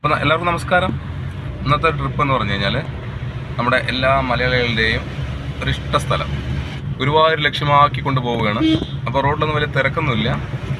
അപ്പോൾ എല്ലാവർക്കും നമസ്കാരം ഇന്നത്തെ ട്രിപ്പ് എന്ന് പറഞ്ഞു കഴിഞ്ഞാൽ നമ്മുടെ എല്ലാ മലയാളികളുടെയും ഒരു ഇഷ്ട സ്ഥലം ഗുരുവായൂർ ലക്ഷ്യമാക്കി കൊണ്ട് പോവുകയാണ് അപ്പോൾ റോഡിലൊന്നും വലിയ തിരക്കൊന്നുമില്ല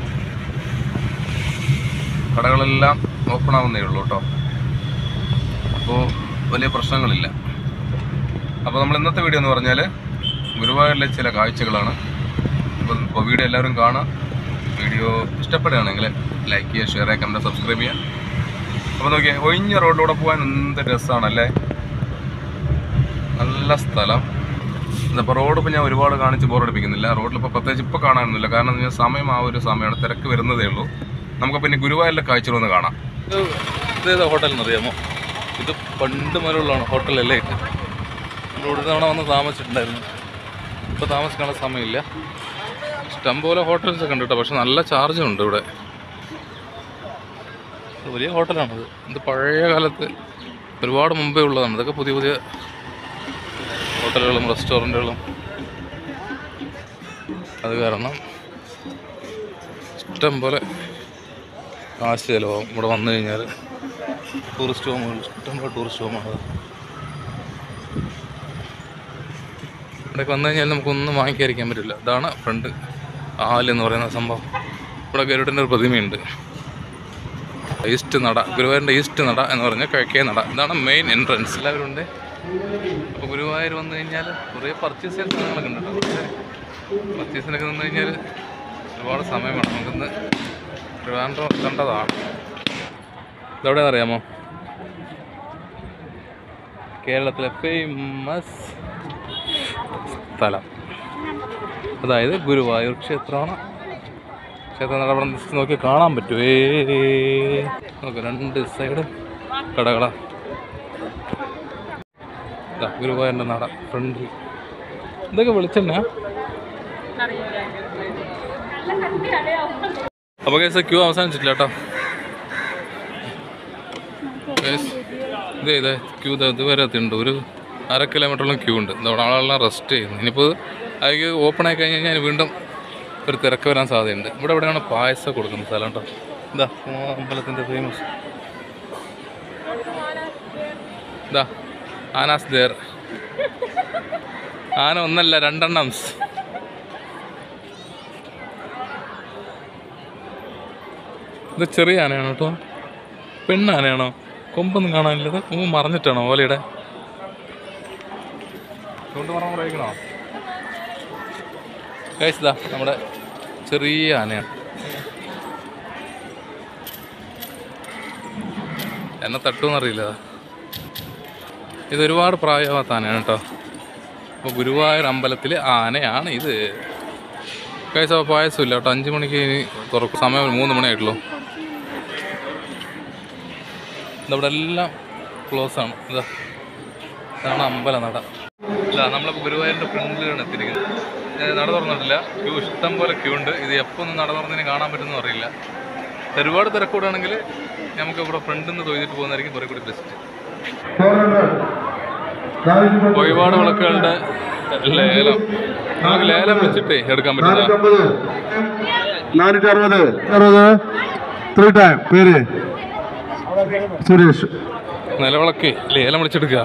കടകളെല്ലാം ഓപ്പൺ ആവുന്നേ ഉള്ളൂ കേട്ടോ അപ്പോൾ വലിയ പ്രശ്നങ്ങളില്ല അപ്പോൾ നമ്മൾ ഇന്നത്തെ വീഡിയോ എന്ന് പറഞ്ഞാൽ ഗുരുവായൂരിലെ ചില കാഴ്ചകളാണ് അപ്പോൾ ഇപ്പോൾ വീഡിയോ എല്ലാവരും കാണുക വീഡിയോ ഇഷ്ടപ്പെടുകയാണെങ്കിൽ ലൈക്ക് ചെയ്യുക ഷെയർ ചെയ്യുക കമൻറ്റ് സബ്സ്ക്രൈബ് ചെയ്യുക അപ്പോൾ നോക്കിയേ ഒഴിഞ്ഞ റോഡിലൂടെ പോകാൻ എന്ത് രസമാണല്ലേ നല്ല സ്ഥലം ഇപ്പോൾ റോഡ് ഇപ്പോൾ ഞാൻ ഒരുപാട് കാണിച്ച് ബോറടിപ്പിക്കുന്നില്ല റോഡിലിപ്പോൾ പ്രത്യേകിച്ച് ഇപ്പോൾ കാണാനൊന്നുമില്ല കാരണം എന്ന് വെച്ചാൽ സമയം ആ ഒരു സമയമാണ് തിരക്ക് വരുന്നതേ ഉള്ളൂ നമുക്ക് പിന്നെ ഗുരുവായൂരിലെ കാഴ്ചകളൊന്ന് കാണാം ഇത് ഇതേതാ ഹോട്ടൽ എന്നറിയാമോ ഇത് പണ്ട് മുതലുള്ളതാണ് ഹോട്ടലല്ലേ ഇത് നമ്മൾ ഒരു തവണ വന്ന് താമസിച്ചിട്ടുണ്ടായിരുന്നു ഇപ്പോൾ താമസിക്കാനുള്ള സമയമില്ല ഇഷ്ടംപോലെ ഹോട്ടൽസ് ഒക്കെ ഉണ്ട് കേട്ടോ പക്ഷെ നല്ല ചാർജും ഉണ്ട് ഇവിടെ ഇത് വലിയ ഹോട്ടലാണിത് ഇത് പഴയ കാലത്ത് ഒരുപാട് മുമ്പേ ഉള്ളതാണ് ഇതൊക്കെ പുതിയ പുതിയ ഹോട്ടലുകളും റെസ്റ്റോറൻറ്റുകളും അത് കാരണം ഇഷ്ടം പോലെ കാശ് ചിലവാകും ഇവിടെ വന്നു കഴിഞ്ഞാൽ ടൂറിസ്റ്റ് ഹോമുകൾ ഇഷ്ടംപോലെ ടൂറിസ്റ്റ് ഹോമാണ് ഇവിടേക്ക് വന്നു കഴിഞ്ഞാൽ നമുക്കൊന്നും വാങ്ങിക്കാതിരിക്കാൻ പറ്റില്ല ഇതാണ് ഫ്രണ്ട് ആല് എന്ന് പറയുന്ന സംഭവം ഇവിടെ ഗരുഡൻ്റെ ഒരു പ്രതിമയുണ്ട് ഈസ്റ്റ് നട ഗുരുവായൂരിൻ്റെ ഈസ്റ്റ് നട എന്ന് പറഞ്ഞാൽ കിഴക്കേ നട ഇതാണ് മെയിൻ എൻട്രൻസ് എല്ലാവരും ഉണ്ട് അപ്പോൾ ഗുരുവായൂർ വന്നു കഴിഞ്ഞാൽ കുറേ പർച്ചേസ് ചെയ്യാൻ സാധനങ്ങളൊക്കെ ഉണ്ട് കേട്ടോ പക്ഷേ പർച്ചേസിനൊക്കെ നിന്ന് കഴിഞ്ഞാൽ ഒരുപാട് സമയം വേണം നമുക്കിന്ന് ട്രിവാൻഡ്രം കണ്ടതാണ് ഇതെവിടെയാണെന്ന് അറിയാമോ കേരളത്തിലെ ഫേമസ് സ്ഥലം അതായത് ഗുരുവായൂർ ക്ഷേത്രമാണ് ക്ഷേത്ര നടപടി നോക്കി കാണാൻ പറ്റുമേ നോക്ക് രണ്ട് സൈഡും കടകളാ ഇതാ ഗുരുവായൂരിൻ്റെ നട ഫ്രണ്ടിൽ ഇതൊക്കെ വെളിച്ചെണ്ണ അപ്പോൾ കേസ് ക്യൂ അവസാനിച്ചിട്ടില്ല കേട്ടോ Guys, ഇതേ ഇതേ ക്യൂ ഇതുവരെ എത്തിയിട്ടുണ്ട് ഒരു അര കിലോമീറ്ററോളം ക്യൂ ഉണ്ട് ഇതവിടെ ആളെല്ലാം റെസ്റ്റ് ചെയ്യുന്നു ഇനിയിപ്പോൾ അതിക്ക് ഓപ്പൺ ആയി കഴിഞ്ഞ് കഴിഞ്ഞാൽ വീണ്ടും ഒരു തിരക്ക് വരാൻ സാധ്യതയുണ്ട് ഇവിടെ എവിടെയാണ് പായസം കൊടുക്കുന്ന സ്ഥലം കേട്ടോ ഇതാ അമ്പലത്തിൻ്റെ ഫേമസ് ഇതാ ആനാസ് ദേർ ആന ഒന്നല്ല രണ്ടെണ്ണം ഇത് ചെറിയ ആനയാണ് കേട്ടോ പെണ്ണാനയാണോ കൊമ്പൊന്നും കാണാനില്ലത് കൊമ്പ് മറഞ്ഞിട്ടാണോ ഓലയുടെ കൊണ്ട് മറന്ന് പ്രയോഗിക്കണോ കഴിച്ചതാ നമ്മുടെ ചെറിയ ആനയാണ് എന്നെ തട്ടുമെന്നറിയില്ല ഇത് ഒരുപാട് പ്രായമാകാത്ത ആനയാണ് കേട്ടോ അപ്പോൾ ഗുരുവായൂർ അമ്പലത്തിൽ ആനയാണ് ഇത് കഴിച്ച പായസമില്ല കേട്ടോ അഞ്ച് മണിക്ക് ഇനി തുറക്കും സമയം മൂന്ന് മണിയായിട്ടുള്ളൂ ഇതവിടെ എല്ലാം ക്ലോസ് ആണ് ഇതാ ഇതാണ് അമ്പല നട ഇതാ നമ്മളിപ്പോൾ ഗുരുവായൂരിൻ്റെ ഫ്രണ്ടിലാണ് എത്തിയിരിക്കുന്നത് ഏ, നട തുറന്നിട്ടില്ല ക്യൂ ഇഷ്ടം പോലെ ക്യൂ ഉണ്ട് ഇത് എപ്പോൾ ഒന്ന് നട തുറന്നതിന് കാണാൻ പറ്റുമെന്ന് അറിയില്ല ഒരുപാട് തിരക്കൂടാണെങ്കിൽ നമുക്ക് ഇവിടെ ഫ്രണ്ടിൽ നിന്ന് തൊഴുതിട്ട് പോകുന്നതായിരിക്കും കുറേ കൂടി ബെസ്റ്റ് ഒരുപാട് വിളക്കുകളുടെ ലേലം നമുക്ക് ലേലം വെച്ചിട്ടേ എടുക്കാൻ പറ്റുന്ന നാനൂറ്റി അറുപത് അറുപത് ത്രീ ടൈം പേര് സുരേഷ് നിലവിളക്ക് ലേലം വിളിച്ചെടുക്കുക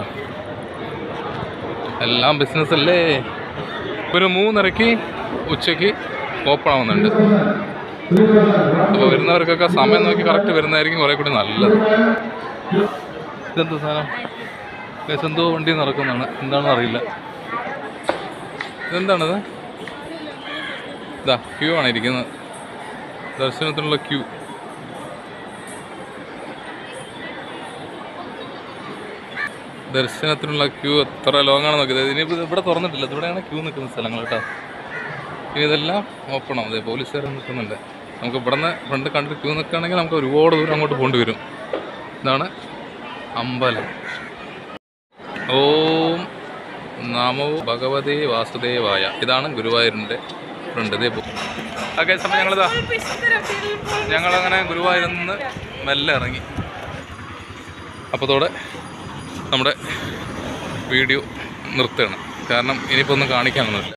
എല്ലാം ബിസിനസ് അല്ലേ ഒരു മൂന്നരയ്ക്ക് ഉച്ചയ്ക്ക് ഓപ്പൺ ആവുന്നുണ്ട് അപ്പോൾ വരുന്നവർക്കൊക്കെ സമയം നോക്കി കറക്റ്റ് വരുന്നതായിരിക്കും കുറേ കൂടി നല്ലത് ഇതെന്താ സാധനം ഗൈസ് എന്തോ വണ്ടി നടക്കുന്നതാണ് എന്താണെന്ന് അറിയില്ല ഇതെന്താണിത് ഇതാ ക്യൂ ആണ് ഇരിക്കുന്നത് ദർശനത്തിനുള്ള ക്യൂ ദർശനത്തിനുള്ള ക്യൂ എത്ര ലോങ് ആണ് നോക്കിയത് ഇനിയിപ്പോൾ ഇത് ഇവിടെ തുറന്നിട്ടില്ല ഇവിടെയാണ് ക്യൂ നിൽക്കുന്ന സ്ഥലങ്ങൾ കേട്ടോ ഇനി ഇതെല്ലാം ഓപ്പൺ ആവും അതെ പോലീസുകാർ നിൽക്കുന്നുണ്ട് നമുക്ക് ഇവിടെ നിന്ന് ഫ്രണ്ട് കണ്ടിട്ട് ക്യൂ നിൽക്കുകയാണെങ്കിൽ നമുക്ക് ഒരുപാട് ദൂരം അങ്ങോട്ട് പോകേണ്ടി വരും ഇതാണ് അമ്പലം ഓം നമോ ഭഗവതേ വാസുദേവായ ഇതാണ് ഗുരുവായൂരിൻ്റെ ഫ്രണ്ട് ഇതേ പോകും ഓക്കെ സമയം ഞങ്ങളിതാ ഞങ്ങളങ്ങനെ ഗുരുവായൂരിൽ നിന്ന് മെല്ലെ ഇറങ്ങി അപ്പോഴത്തോടെ നമ്മുടെ വീഡിയോ നിർത്തുകയാണ് കാരണം ഇനിയിപ്പോൾ ഒന്നും കാണിക്കാനൊന്നുമില്ല